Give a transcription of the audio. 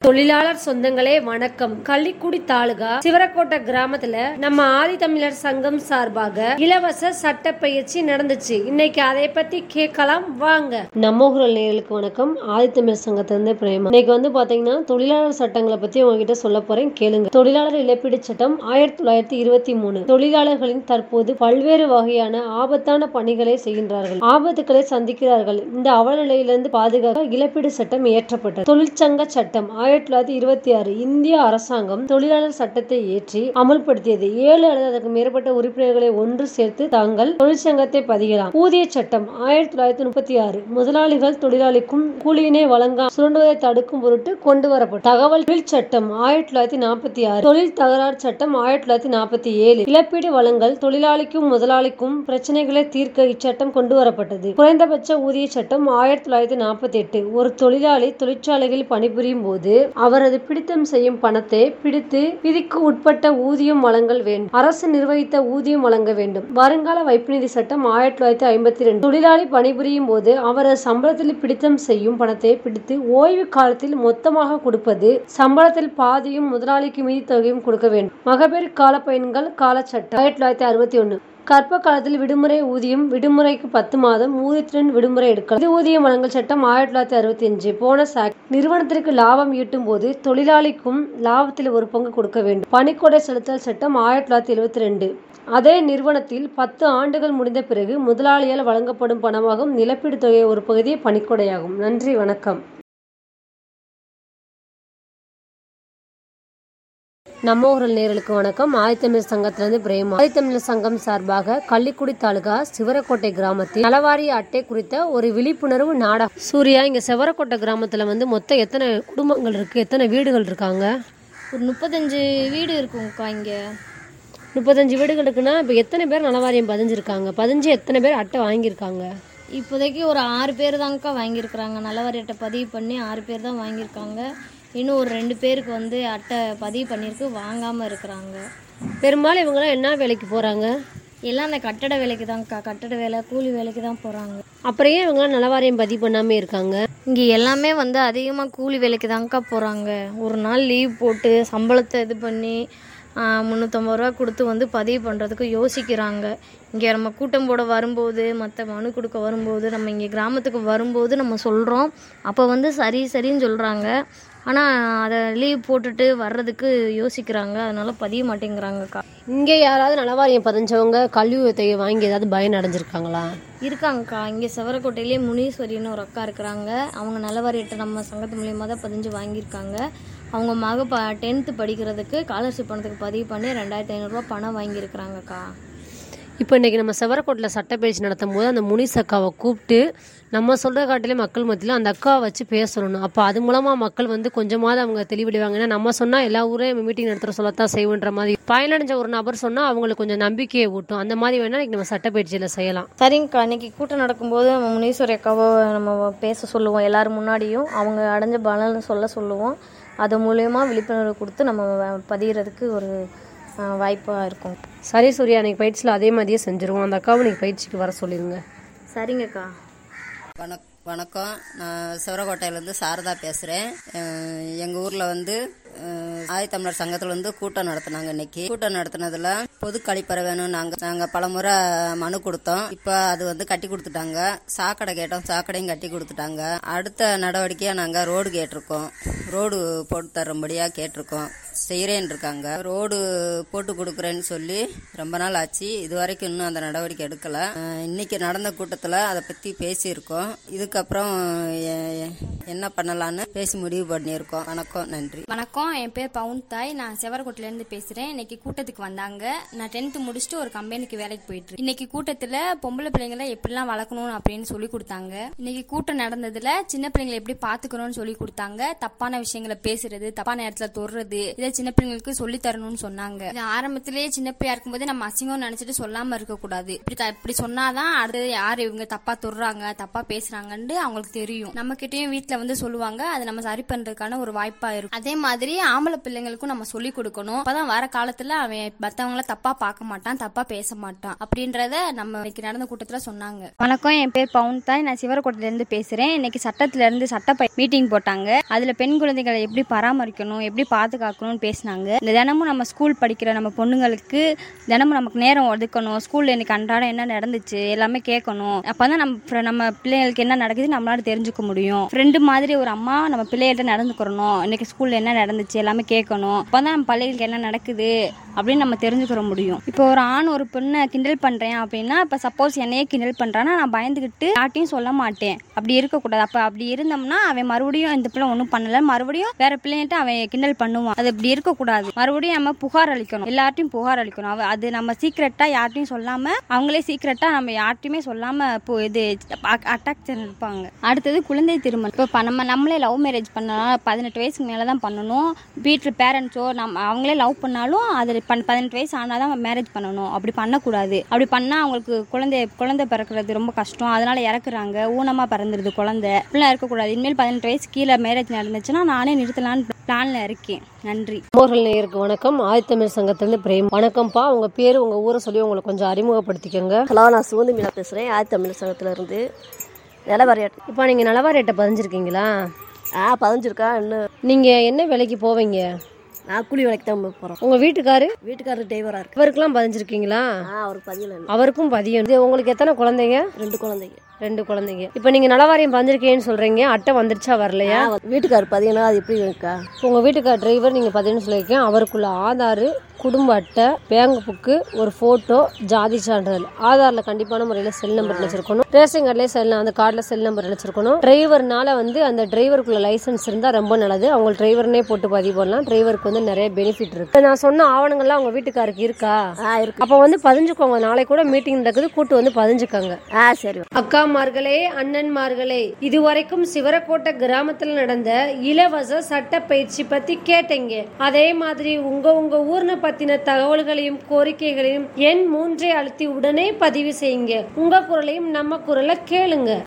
தொழிலாளர் சொந்தங்களே வணக்கம் கள்ளிக்குடி தாலுகா சிவரக்கோட்டை கிராமத்துல நம்ம ஆதித்தமிழர் சங்கம் சார்பாக இலவச சட்ட பயிற்சி நடந்துச்சு இன்னைக்கு அதை பத்தி கேட்கலாம் வாங்க நம்ம ஊரல் நேயர்களுக்கு வணக்கம் ஆதித்தமிழர் சங்கத்திலிருந்து பிரேமா இன்னைக்கு வந்து பாத்தீங்கன்னா தொழிலாளர் சட்டங்களை பத்தி உங்ககிட்ட சொல்ல போறேன் கேளுங்க தொழிலாளர் இழப்பீடு சட்டம் ஆயிரத்தி தொள்ளாயிரத்தி இருபத்தி மூணு தொழிலாளர்களின் தற்போது பல்வேறு வகையான ஆபத்தான பணிகளை செய்கின்றார்கள் ஆபத்துக்களை சந்திக்கிறார்கள் இந்த அவலநிலையிலிருந்து பாதுகாக்க இழப்பீடு சட்டம் இயற்றப்பட்டது தொழிற்சங்க சட்டம் ஆயிரத்தி தொள்ளாயிரத்தி இருபத்தி ஆறு இந்திய அரசாங்கம் தொழிலாளர் சட்டத்தை ஏற்றி அமல்படுத்தியது ஏழு அல்லது அதற்கு மேற்பட்ட உறுப்பினர்களை ஒன்று சேர்த்து தாங்கள் தொழிற்சங்கத்தை பதியலாம் ஊதிய சட்டம் ஆயிரத்தி தொள்ளாயிரத்தி முப்பத்தி ஆறு முதலாளிகள் தொழிலாளிக்கும் கூலியினை வழங்க சுரண்டுவதை தடுக்கும் பொருட்டு கொண்டு வரப்பட்டது தகவல் தொழில் சட்டம் ஆயிரத்தி தொள்ளாயிரத்தி நாற்பத்தி ஆறு தொழில் தகராறு சட்டம் ஆயிரத்தி தொள்ளாயிரத்தி நாற்பத்தி ஏழு இழப்பீடு வழங்கல் தொழிலாளிக்கும் முதலாளிக்கும் பிரச்சனைகளை தீர்க்க இச்சட்டம் கொண்டு வரப்பட்டது குறைந்தபட்ச ஊதிய சட்டம் ஆயிரத்தி தொள்ளாயிரத்தி நாற்பத்தி எட்டு ஒரு தொழிலாளி தொழிற்சாலைகளில் பணிபுரியும் போது அவரது பிடித்தம் செய்யும் பணத்தை பிடித்து விதிக்கு உட்பட்ட ஊதியம் வழங்கல் வேண்டும் அரசு நிர்வகித்த ஊதியம் வழங்க வேண்டும் வருங்கால வைப்பு நிதி சட்டம் ஆயிரத்தி தொள்ளாயிரத்தி ஐம்பத்தி ரெண்டு தொழிலாளி பணிபுரியும் போது அவரது சம்பளத்தில் பிடித்தம் செய்யும் பணத்தை பிடித்து ஓய்வு காலத்தில் மொத்தமாக கொடுப்பது சம்பளத்தில் பாதியும் முதலாளிக்கு மீதி தொகையும் கொடுக்க வேண்டும் மகப்பேறு கால பயன்கள் கால சட்டம் ஆயிரத்தி தொள்ளாயிரத்தி அறுபத்தி ஒன்னு கற்ப காலத்தில் விடுமுறை ஊதியம் விடுமுறைக்கு பத்து மாதம் ஊதியத்துடன் விடுமுறை எடுக்கலாம் இது ஊதியம் வழங்கல் சட்டம் ஆயிரத்தி தொள்ளாயிரத்தி அறுபத்தி அஞ்சு போனஸ் ஆக்ட் நிறுவனத்திற்கு லாபம் ஈட்டும் போது தொழிலாளிக்கும் லாபத்தில் ஒரு பங்கு கொடுக்க வேண்டும் பணிக்கொடை செலுத்தல் சட்டம் ஆயிரத்தி தொள்ளாயிரத்தி எழுபத்தி ரெண்டு அதே நிறுவனத்தில் பத்து ஆண்டுகள் முடிந்த பிறகு முதலாளியால் வழங்கப்படும் பணமாகும் நிலப்பீடு தொகை ஒரு பகுதியே பணிக்கொடையாகும் நன்றி வணக்கம் நம்ம ஊரல் நேர்களுக்கு வணக்கம் ஆதித்தமிழ் சங்கத்திலிருந்து பிரேமா ஆதித்தமிழர் சங்கம் சார்பாக கள்ளிக்குடி தாலுகா சிவரக்கோட்டை கிராமத்தில் நலவாரிய அட்டை குறித்த ஒரு விழிப்புணர்வு நாடகம் சூர்யா இங்க சிவரக்கோட்டை கிராமத்துல வந்து மொத்தம் எத்தனை குடும்பங்கள் இருக்கு எத்தனை வீடுகள் இருக்காங்க ஒரு முப்பத்தஞ்சு வீடு இருக்குங்கக்கா இங்கே முப்பத்தஞ்சு வீடுகள் இருக்குன்னா இப்போ எத்தனை பேர் நலவாரியம் பதிஞ்சிருக்காங்க பதிஞ்சு எத்தனை பேர் அட்டை வாங்கியிருக்காங்க இப்போதைக்கு ஒரு ஆறு பேர் தாங்கக்கா வாங்கியிருக்கிறாங்க நல்லவாரி அட்டை பதிவு பண்ணி ஆறு பேர் தான் வாங்கியிருக்காங்க இன்னும் ஒரு ரெண்டு பேருக்கு வந்து அட்டை பதிவு பண்ணியிருக்கு வாங்காமல் இருக்கிறாங்க பெரும்பாலும் இவங்கெல்லாம் என்ன வேலைக்கு போறாங்க எல்லாம் அந்த கட்டட வேலைக்கு தான்க்கா கட்டட வேலை கூலி வேலைக்கு தான் போகிறாங்க அப்புறம் ஏன் இவங்கெல்லாம் நலவாரியம் பதிவு பண்ணாமே இருக்காங்க இங்கே எல்லாமே வந்து அதிகமாக கூலி வேலைக்கு தான்க்கா போகிறாங்க ஒரு நாள் லீவ் போட்டு சம்பளத்தை இது பண்ணி முந்நூற்றம்பது ரூபா கொடுத்து வந்து பதிவு பண்ணுறதுக்கு யோசிக்கிறாங்க இங்கே நம்ம கூட்டம் போட வரும்போது மற்ற மனு கொடுக்க வரும்போது நம்ம இங்கே கிராமத்துக்கு வரும்போது நம்ம சொல்கிறோம் அப்போ வந்து சரி சரின்னு சொல்கிறாங்க ஆனால் அதை லீவ் போட்டுட்டு வர்றதுக்கு யோசிக்கிறாங்க அதனால பதிய மாட்டேங்கிறாங்கக்கா இங்கே யாராவது நலவாரியம் பதிஞ்சவங்க கல்வி உதவியை வாங்கி ஏதாவது பயன் அடைஞ்சிருக்காங்களா இருக்காங்கக்கா இங்கே செவரக்கோட்டையிலே முனீஸ்வரின்னு ஒரு அக்கா இருக்கிறாங்க அவங்க நல்லவாரியட்டை நம்ம சங்கத்து மூலியமாக தான் பதிஞ்சு வாங்கியிருக்காங்க அவங்க மக ப டென்த்து படிக்கிறதுக்கு ஸ்காலர்ஷிப் பணத்துக்கு பதிவு பண்ணி ரெண்டாயிரத்தி ஐநூறுரூவா பணம் வாங்கியிருக்கிறாங்கக்கா இப்போ இன்னைக்கு நம்ம செவரக்கோட்டில் சட்டப்பயிற்சி நடத்தும் போது அந்த முனிஸ் அக்காவை கூப்பிட்டு நம்ம சொல்கிற காட்டிலே மக்கள் மத்தியில் அந்த அக்காவை வச்சு பேசணும் அப்போ அது மூலமாக மக்கள் வந்து கொஞ்சமாவது அவங்க தெளிவிடுவாங்க ஏன்னா நம்ம சொன்னால் எல்லா ஊரையும் மீட்டிங் நடத்துகிற சொல்லத்தான் செய்வோன்ற மாதிரி பயனடைஞ்ச ஒரு நபர் சொன்னால் அவங்களுக்கு கொஞ்சம் நம்பிக்கையை ஊட்டும் அந்த மாதிரி வேணால் இன்னைக்கு நம்ம சட்டப்பயிற்சியில் செய்யலாம் சரிங்கக்கா இன்னைக்கு கூட்டம் நடக்கும்போது நம்ம முனீஸ்வரி அக்காவை நம்ம பேச சொல்லுவோம் எல்லாரும் முன்னாடியும் அவங்க அடைஞ்ச பலன் சொல்ல சொல்லுவோம் அது மூலயமா விழிப்புணர்வு கொடுத்து நம்ம வ- பதியறதுக்கு ஒரு வாய்ப்பாக இருக்கும் சரி சூர்யா அன்னைக்கு பயிற்சியில் அதே மாதிரியே செஞ்சுருவோம் அந்த அக்காவை இன்னைக்கு பயிற்சிக்கு வர சொல்லிடுங்க சரிங்கக்கா வணக் வணக்கம் நான் சிவரக்கோட்டையிலேருந்து சாரதா பேசுகிறேன் எங்கள் ஊரில் வந்து அஹ், ஆதித்தமிழர் சங்கத்தில் வந்து கூட்டம் நடத்தினாங்க இன்னைக்கு கூட்டம் நடத்தினதுல பொது கழிப்பறை வேணும் நாங்கள் நாங்கள் பலமுறை மனு கொடுத்தோம் இப்போ அது வந்து கட்டி கொடுத்துட்டாங்க சாக்கடை கேட்டோம் சாக்கடையும் கட்டி கொடுத்துட்டாங்க அடுத்த நடவடிக்கையாக நாங்கள் ரோடு கேட்டிருக்கோம் ரோடு போட்டு தரும்படியாக கேட்டிருக்கோம் செய்கிறேன் இருக்காங்க ரோடு போட்டு கொடுக்குறேன்னு சொல்லி ரொம்ப நாள் ஆச்சு இது வரைக்கும் இன்னும் அந்த நடவடிக்கை எடுக்கல அஹ் இன்னைக்கு நடந்த கூட்டத்தில் அதை பற்றி பேசியிருக்கோம் இதுக்கப்புறம் எ- என்ன பண்ணலான்னு பேசி முடிவு பண்ணியிருக்கோம் வணக்கம் நன்றி வணக்கம் என் பேர் பவுன் தாய் நான் செவரக்கோட்டிலேருந்து பேசுகிறேன் இன்னைக்கு கூட்டத்துக்கு வந்தாங்க நான் டென்த்து முடிச்சுட்டு ஒரு கம்பெனிக்கு வேலைக்கு போயிட்டு இருக்கேன். இன்னைக்கு கூட்டத்தில் பொம்பளை பிள்ளைங்களை எப்படிலாம் வளர்க்கணும் அப்படின்னு சொல்லி கொடுத்தாங்க இன்னைக்கு கூட்டம் நடந்ததுல சின்ன பிள்ளைங்களை எப்படி பார்த்துக்கணும்னு சொல்லி கொடுத்தாங்க தப்பான விஷயங்களை பேசுறது தப்பான இடத்துல தொடுறது இதை சின்ன பிள்ளைங்களுக்கு சொல்லி தரணும்னு சொன்னாங்க இது ஆரம்பத்திலேயே சின்ன பிள்ளையா இருக்கும்போது நம்ம அசிங்கம் நினைச்சிட்டு சொல்லாம இருக்க கூடாது இப்படி த- இப்படி சொன்னாதான் அடுத்து யார் இவங்க தப்பா தொடுறாங்க தப்பா பேசுறாங்கன்னு அவங்களுக்கு தெரியும் நம்ம கிட்டயும் வீட்ல வந்து சொல்லுவாங்க அதை நம்ம சரி பண்றதுக்கான ஒரு வாய்ப்பா இருக்கும் அதே மாதிரி ஆம்பளை பிள்ளைங்களுக்கும் நம்ம சொல்லி கொடுக்கணும் அப்பதான் வர காலத்துல அவன் மத்தவங்கள தப்பா பார்க்க மாட்டான் தப்பா பேச மாட்டான் அப்படின்றத நம்ம இன்னைக்கு நடந்த கூட்டத்துல சொன்னாங்க வணக்கம் என் பேர் பவுன் தாய் நான் சிவரக்கோட்டையிலேருந்து பேசுகிறேன் இன்னைக்கு சட்டத்திலேருந்து சட்ட மீட்டிங் போட்டாங்க அதில் பெண் குழந்தைகளை எப்படி பராமரிக்கணும் எப்படி பாதுகாக்கணும்னு பேசினாங்க இந்த தினமும் நம்ம ஸ்கூல் படிக்கிற நம்ம பொண்ணுங்களுக்கு தினமும் நமக்கு நேரம் ஒதுக்கணும் ஸ்கூலில் இன்னைக்கு அன்றாடம் என்ன நடந்துச்சு எல்லாமே கேட்கணும் அப்போ தான் நம்ம fr- நம்ம பிள்ளைங்களுக்கு என்ன நடக்குது நம்மளால தெரிஞ்சுக்க முடியும் ஃப்ரெண்டு மாதிரி ஒரு அம்மா நம்ம பிள்ளைகள்ட்ட நடந்துக்கிறணும் இன்னைக்கு ஸ்கூலில் என்ன நடந்துச்சு எல்லாமே கேட்கணும் அப்போ தான் நம்ம பிள்ளைகளுக்கு என்ன நடக்குது அப்படின்னு நம்ம தெரிஞ்சுக்கிற முடியும் இப்போ ஒரு ஆண் ஒரு பெண்ணை கிண்டல் பண்ணுறேன் அப்படின்னா இப்போ சப்போஸ் என்னையே கிண்டல் பண்ணுறான்னா நான் பயந்துக்கிட்டு யார்ட்டையும் சொல்ல மாட்டேன் அப்படி இருக்கக்கூடாது அப்போ அப்படி இருந்தோம்னா அவன் மறுபடியும் இந்த பிள்ளை ஒன்றும் பண்ணல மறுபடியும் வேற பிள்ளைகிட்ட அவன் கிண்டல் பண்ணுவான் அது இப்படி இருக்கக்கூடாது மறுபடியும் நம்ம புகார் அளிக்கணும் எல்லார்ட்டையும் புகார் அளிக்கணும் அவ அது நம்ம சீக்ரெட்டாக யார்ட்டையும் சொல்லாமல் அவங்களே சீக்ரெட்டாக நம்ம யார்ட்டையுமே சொல்லாமல் இப்போ இது அட்டாக் இருப்பாங்க அடுத்தது குழந்தை திருமணம் இப்போ நம்ம நம்மளே லவ் மேரேஜ் பண்ணலாம் பதினெட்டு வயசுக்கு மேலே தான் பண்ணணும் வீட்டில் பேரண்ட்ஸோ நம்ம அவங்களே லவ் பண்ணாலும் அது பன் பதினெட்டு வயசு ஆனால் தான் மேரேஜ் பண்ணணும் அப்படி பண்ணக்கூடாது அப்படி பண்ணால் அவங்களுக்கு குழந்தை குழந்தை பிறக்கிறது ரொம்ப கஷ்டம் அதனால இறக்குறாங்க ஊனமாக பிறந்துருது குழந்தை இப்படிலாம் இருக்கக்கூடாது இனிமேல் பதினெட்டு வயசு கீழே மேரேஜ் நடந்துச்சுன்னா நானே நிறுத்தலான்னு பிளானில் இருக்கேன் நன்றி மோர்கள் நேயருக்கு வணக்கம் ஆதித்தமிழ் சங்கத்திலிருந்து பிரேம் வணக்கம்ப்பா உங்க பேரு உங்க ஊரை சொல்லி உங்களை கொஞ்சம் அறிமுகப்படுத்திக்கோங்க ஹலோ நான் சுகந்தி மீனா பேசுகிறேன் ஆதி தமிழ் சங்கத்தில் இருந்து நிலவரையாட்டு இப்போ நீங்க நலவா ரேட்டை பதிஞ்சிருக்கீங்களா ஆ பதிஞ்சிருக்கா இன்னும் நீங்க என்ன வேலைக்கு போவீங்க நான் கூலி வேலைக்கு தான் போகிறோம் உங்க வீட்டுக்காரு வீட்டுக்காரர் டிரைவராக இருக்கு இவருக்கெல்லாம் பதிஞ்சிருக்கீங்களா ஆ அவர் பதியல இன்னும். அவருக்கும் பதியம் இது உங்களுக்கு எத்தனை குழந்தைங்க ரெண்டு குழந்தைங்க ரெண்டு குழந்தைங்க இப்போ நீங்க நலவாரியம் பதிஞ்சிருக்கேன்னு சொல்றீங்க அட்டை வந்துருச்சா வரலையா ஆ, வீட்டுக்காரர் பதியனா அது எப்படி இருக்கா உங்க வீட்டுக்கார் டிரைவர் நீங்க பதினு சொல்லியிருக்கேன் அவருக்குள்ள ஆதார் குடும்ப அட்டை பேங்க் புக்கு ஒரு போட்டோ ஜாதி சான்றிதழ் ஆதார்ல கண்டிப்பான முறையில் செல் நம்பர் இணைச்சிருக்கணும் ரேஷன் கார்டுலேயே செல் அந்த கார்டில் செல் நம்பர் இணைச்சிருக்கணும் டிரைவர்னால வந்து அந்த டிரைவருக்குள்ள லைசன்ஸ் இருந்தால் ரொம்ப நல்லது அவங்க டிரைவர்னே போட்டு பதிவு பண்ணலாம் டிரைவருக்கு வந்து நிறைய பெனிஃபிட் இருக்கு இப்ப நான் சொன்ன ஆவணங்கள்லாம் உங்க வீட்டுக்காருக்கு இருக்கா ஆ இருக்கு அப்போ வந்து பதிஞ்சுக்கோங்க நாளை கூட மீட்டிங் நடக்குது கூட்டு வந்து பதிஞ்சுக்கோங்க ஆ சரி அக்காமார்களே அண்ணன்மார்களே இதுவரைக்கும் சிவரக்கோட்டை கிராமத்தில் நடந்த இலவச சட்ட பயிற்சி பத்தி கேட்டீங்க அதே மாதிரி உங்க உங்க ஊர்ன பத்தின தகவல்களையும் கோரிக்கைகளையும் எண் மூன்றை அழுத்தி உடனே பதிவு செய்யுங்க உங்க குரலையும் நம்ம குரலை கேளுங்க